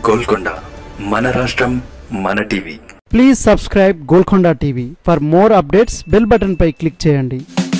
గోల్కొండ మన రాష్ట్రం మన TV please subscribe Golconda TV for more updates bell button పై క్లిక్ చేయండి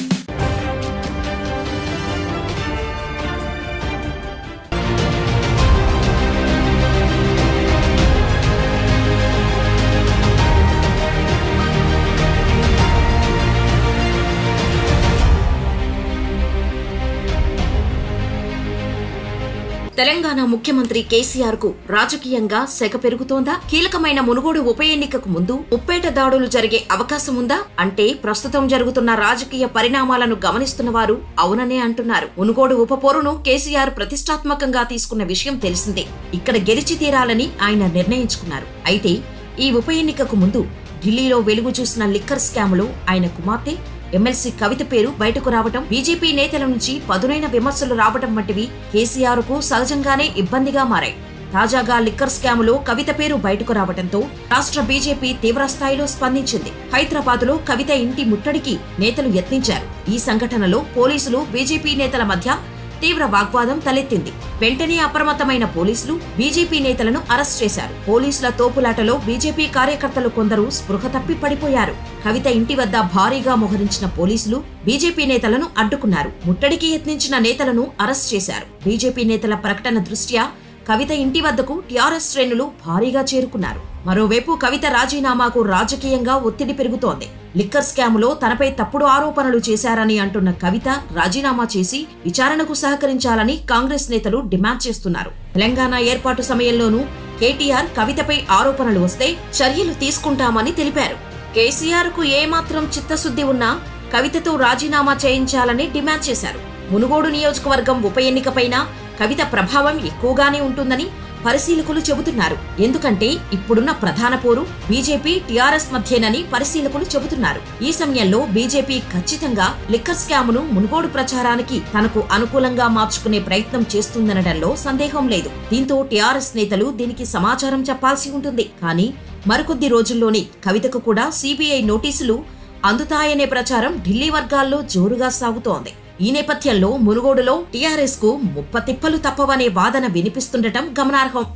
తెలంగాణ ముఖ్యమంత్రి కేసీఆర్ కు రాజకీయంగా సెగ పెరుగుతోందా కీలకమైన మునుగోడు ఉప ఎన్నికకు ముందు ఉప్పేట దాడులు జరిగే అవకాశం ఉందా అంటే ప్రస్తుతం జరుగుతున్న రాజకీయ పరిణామాలను గమనిస్తున్న వారు అవుననే అంటున్నారు మునుగోడు ఉప పోరును కేసీఆర్ ప్రతిష్టాత్మకంగా తీసుకున్న విషయం తెలిసిందే ఇక్కడ గెలిచి తీరాలని ఆయన నిర్ణయించుకున్నారు అయితే ఈ ఉప ఎన్నికకు ముందు ఢిల్లీలో వెలుగు చూసిన లిక్కర్ స్కామ్లో ఆయన కుమార్తె ఎమ్మెల్సీ కవిత పేరు బయటకు రావటం బీజేపీ నేతల నుంచి పదునైన విమర్శలు రావటం వంటివి కేసీఆర్ కు సహజంగానే ఇబ్బందిగా మారాయి తాజాగా లిక్కర్ స్కాములో కవిత పేరు బయటకు రావడంతో రాష్ట్ర బీజేపీ తీవ్రస్థాయిలో స్పందించింది హైదరాబాద్ లో కవిత ఇంటి ముట్టడికి నేతలు యత్నించారు ఈ సంఘటనలో పోలీసులు బీజేపీ నేతల మధ్య తీవ్ర వాగ్వాదం తలెత్తింది వెంటనే అప్రమత్తమైన పోలీసులు బీజేపీ నేతలను అరెస్ట్ చేశారు పోలీసుల తోపులాటలో బీజేపీ కార్యకర్తలు కొందరు స్పృహ తప్పి పడిపోయారు కవిత ఇంటి వద్ద భారీగా మోహరించిన పోలీసులు బీజేపీ నేతలను అడ్డుకున్నారు ముట్టడికి యత్నించిన నేతలను అరెస్ట్ చేశారు బీజేపీ నేతల ప్రకటన దృష్ట్యా కవిత ఇంటి వద్దకు టీఆర్ఎస్ శ్రేణులు భారీగా చేరుకున్నారు మరోవైపు కవిత రాజీనామాకు రాజకీయంగా ఒత్తిడి పెరుగుతోంది లిక్కర్ స్కాములో తనపై తప్పుడు ఆరోపణలు చేశారని అంటున్న కవిత రాజీనామా చేసి విచారణకు సహకరించాలని కాంగ్రెస్ నేతలు డిమాండ్ చేస్తున్నారు తెలంగాణ ఏర్పాటు సమయంలోనూ కేటీఆర్ కవితపై ఆరోపణలు వస్తే చర్యలు తీసుకుంటామని తెలిపారు కేసీఆర్ కు ఏమాత్రం చిత్తశుద్ధి ఉన్నా కవితతో రాజీనామా చేయించాలని డిమాండ్ చేశారు మునుగోడు నియోజకవర్గం ఉప ఎన్నికపైన కవిత ప్రభావం ఎక్కువగానే ఉంటుందని పరిశీలకులు చెబుతున్నారు ఎందుకంటే ఇప్పుడున్న ప్రధాన పోరు బీజేపీ టీఆర్ఎస్ మధ్యేనని పరిశీలకులు చెబుతున్నారు ఈ సమయంలో బీజేపీ ఖచ్చితంగా లిక్కర్ స్కామును మునుగోడు ప్రచారానికి తనకు అనుకూలంగా మార్చుకునే ప్రయత్నం చేస్తుందనడంలో సందేహం లేదు దీంతో టీఆర్ఎస్ నేతలు దీనికి సమాచారం చెప్పాల్సి ఉంటుంది కానీ మరికొద్ది రోజుల్లోనే కవితకు కూడా సిబిఐ నోటీసులు అందుతాయనే ప్రచారం ఢిల్లీ వర్గాల్లో జోరుగా సాగుతోంది ఈ నేపథ్యంలో మునుగోడులో టీఆర్ఎస్ కు ముప్పతిప్పలు తప్పవనే వాదన వినిపిస్తుండటం గమనార్హం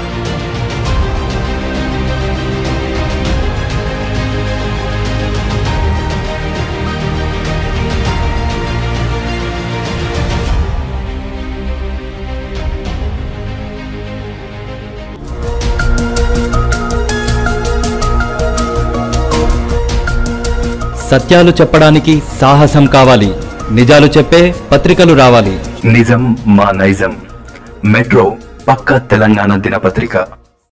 సత్యాలు చెప్పడానికి సాహసం కావాలి నిజాలు చెప్పే పత్రికలు రావాలి నిజం మా నైజం మెట్రో పక్క తెలంగాణ దినపత్రిక